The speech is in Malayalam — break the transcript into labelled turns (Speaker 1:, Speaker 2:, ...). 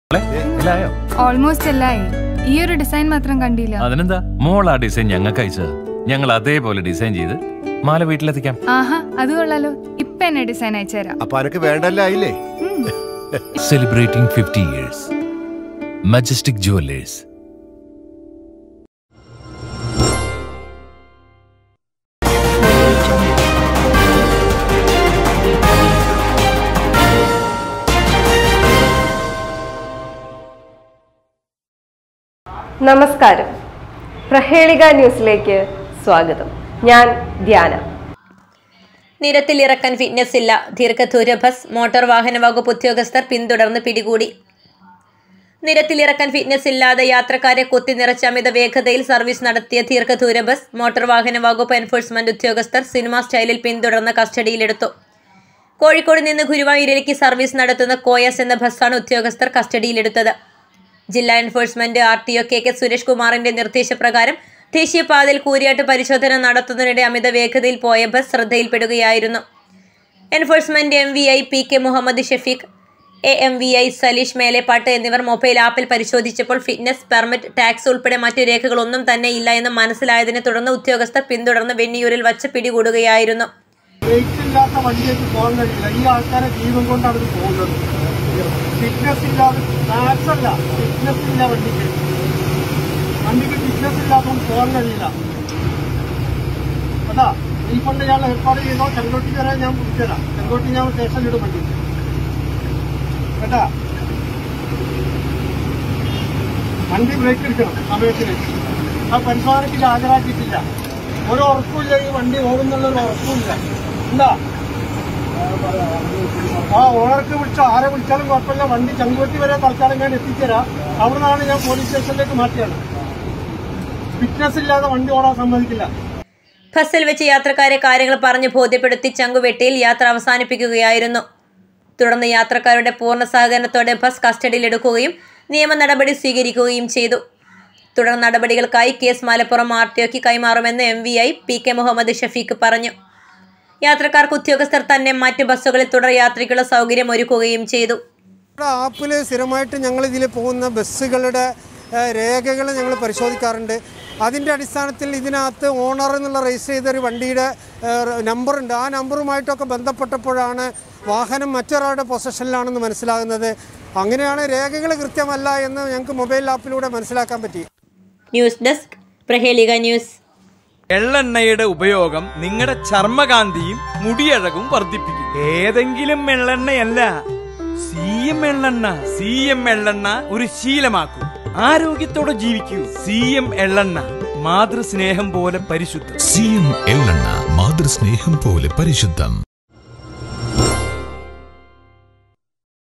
Speaker 1: മോളെ, എല്ലായോ
Speaker 2: ഓൾമോസ്റ്റ് എല്ലായി ഈ ഒരു ഡിസൈൻ മാത്രം കണ്ടില്ല
Speaker 1: അതിനെന്താ മോൾ ആ ഡിസൈൻ ഞങ്ങൾക്ക് അയച്ചത് ഞങ്ങൾ അതേപോലെ ഡിസൈൻ ചെയ്ത് മാല വീട്ടിലെത്തിക്കാം
Speaker 2: ആഹാ അത് കൊള്ളാലോ ഇപ്പൊ എന്നെ ഡിസൈൻ അയച്ചുതരാം
Speaker 3: അപ്പൊ അനക്ക് വേണ്ടല്ല ആയില്ലേ
Speaker 2: ഉം.
Speaker 4: celebrating 50 years. Majestic Jewelers.
Speaker 5: നമസ്കാരം പ്രഹേളിക ന്യൂസിലേക്ക് സ്വാഗതം ഞാൻ ധ്യാന
Speaker 6: നിരത്തിലിറക്കാൻ ഫിറ്റ്നസ് ഇല്ല ദീർഘദൂര ബസ് മോട്ടോർ വാഹന വകുപ്പ് ഉദ്യോഗസ്ഥർ പിന്തുടർന്ന് പിടികൂടി നിരത്തിലിറക്കാൻ ഫിറ്റ്നസ് ഇല്ലാതെ യാത്രക്കാരെ കുത്തി നിറച്ച അമിത വേഗതയിൽ സർവീസ് നടത്തിയ ദീർഘദൂര ബസ് മോട്ടോർ വാഹന വകുപ്പ് എൻഫോഴ്സ്മെന്റ് ഉദ്യോഗസ്ഥർ സിനിമാ സ്റ്റൈലിൽ പിന്തുടർന്ന് കസ്റ്റഡിയിലെടുത്തു കോഴിക്കോട് നിന്ന് ഗുരുവായൂരിലേക്ക് സർവീസ് നടത്തുന്ന കോയസ് എന്ന ബസ്സാണ് ഉദ്യോഗസ്ഥർ കസ്റ്റഡിയിലെടുത്തത് ജില്ലാ enforcement R T O K K Suresh കുമാറിന്റെ നിർദ്ദേശപ്രകാരം ദേശീയപാതയിൽ കൂരിയാട്ട് പരിശോധന നടത്തുന്നതിനിടെ അമിത വേഗതയിൽ പോയ ബസ് ശ്രദ്ധയിൽപ്പെടുകയായിരുന്നു enforcement M V I P K Muhammad Shafeeq A M V I Saleesh Melepat എന്നിവർ മൊബൈൽ ആപ്പിൽ പരിശോധിച്ചപ്പോൾ ഫിറ്റ്നസ് പെർമിറ്റ് ടാക്സ് ഉൾപ്പെടെ മറ്റു രേഖകളൊന്നും തന്നെ ഇല്ല എന്ന് മനസ്സിലായതിനെ തുടർന്ന് ഉദ്യോഗസ്ഥർ പിന്തുടർന്ന് വെന്നിയൂരിൽ വച്ച് പിടികൂടുകയായിരുന്നു
Speaker 7: ബ്രേക്ക് ഇല്ലാത്ത വണ്ടിയേക്ക് പോകാൻ കഴിയില്ല ഈ ആൾക്കാരെ ജീവൻ കൊണ്ടാണ് ഇത് പോകുന്നത് ഫിറ്റ്നസ് ഇല്ലാതെ ടാക്സ് അല്ല ഫിറ്റ്നസ് ഇല്ല വണ്ടിക്ക് വണ്ടിക്ക് ഫിറ്റ്നസ് ഇല്ലാത്തതുകൊണ്ട് പോകാൻ കഴിയില്ല അതാ റീഫണ്ട് ഞാൻ ഏർപ്പാട് ചെയ്തോ ചെങ്കോട്ടി വരെ ഞാൻ വിളിച്ചുതരാം ചെങ്കോട്ടി ഞാൻ സ്റ്റേഷനിലിടും വണ്ടി കേട്ടാ വണ്ടി ബ്രേക്ക് എടുക്കണം സമയത്തിന് ആ പരിശോധനയ്ക്ക് ഇത് ഹാജരാക്കിയിട്ടില്ല ഒരു ഉറപ്പില്ല ഈ വണ്ടി ഓടുന്നുള്ളൊരു ഉറപ്പില്ല എന്താ ആ ഓണർക്ക് വിളിച്ചോ ആരെ വിളിച്ചാലും കുഴപ്പമില്ല വണ്ടി ചങ്കുവത്തി വരെ തൽക്കാലം ഞാൻ എത്തിച്ചേരാം അവിടുന്നാണ് ഞാൻ പോലീസ് സ്റ്റേഷനിലേക്ക് മാറ്റിയത് ഫിറ്റ്നസ് ഇല്ലാതെ വണ്ടി ഓടാൻ സമ്മതിക്കില്ല
Speaker 6: ബസ്സിൽ വെച്ച് യാത്രക്കാരെ കാര്യങ്ങൾ പറഞ്ഞ് ബോധ്യപ്പെടുത്തി ചങ്കുവെട്ടിയിൽ യാത്ര അവസാനിപ്പിക്കുകയായിരുന്നു തുടർന്ന് യാത്രക്കാരുടെ പൂർണ്ണ സഹകരണത്തോടെ ബസ് കസ്റ്റഡിയിലെടുക്കുകയും നിയമ നടപടി സ്വീകരിക്കുകയും ചെയ്തു തുടർ നടപടികൾക്കായി കേസ് മലപ്പുറം ആർ ടി ഒക്ക് കൈമാറുമെന്ന് M V I P K Muhammad Shafeeq പറഞ്ഞു യാത്രക്കാർക്ക് ഉദ്യോഗസ്ഥർ തന്നെ മറ്റ് ബസ്സുകളിൽ തുടർ യാത്രയ്ക്കുള്ള സൗകര്യം ഒരുക്കുകയും ചെയ്തു
Speaker 7: നമ്മുടെ ആപ്പിൽ സ്ഥിരമായിട്ട് ഞങ്ങൾ ഇതിൽ പോകുന്ന ബസ്സുകളുടെ രേഖകൾ ഞങ്ങൾ പരിശോധിക്കാറുണ്ട് അതിൻ്റെ അടിസ്ഥാനത്തിൽ ഇതിനകത്ത് ഓണർ എന്നുള്ള രജിസ്റ്റർ ചെയ്തൊരു വണ്ടിയുടെ നമ്പറുണ്ട് ആ നമ്പറുമായിട്ടൊക്കെ ബന്ധപ്പെട്ടപ്പോഴാണ് വാഹനം മറ്റൊരാളുടെ പൊസഷനിലാണെന്ന് മനസ്സിലാകുന്നത് അങ്ങനെയാണ് രേഖകൾ കൃത്യമല്ല എന്ന് ഞങ്ങൾക്ക് മൊബൈൽ ആപ്പിലൂടെ മനസ്സിലാക്കാൻ പറ്റി
Speaker 6: ന്യൂസ് ഡെസ്ക് പ്രഹേലിക ന്യൂസ്
Speaker 8: എള്ളെണ്ണയുടെ ഉപയോഗം നിങ്ങളുടെ ചർമ്മകാന്തിയും മുടിയഴകും വർദ്ധിപ്പിക്കും ഏതെങ്കിലും എള്ളെണ്ണയല്ല സി എം എള്ളെണ്ണ സി എം എള്ളെണ്ണ ഒരു ശീലമാക്കൂ ആരോഗ്യത്തോടെ ജീവിക്കൂ സി എം എള്ളെണ്ണ മാതൃസ്നേഹം പോലെ പരിശുദ്ധം
Speaker 4: സി എം എള്ളെണ്ണ മാതൃസ്നേഹം പോലെ പരിശുദ്ധം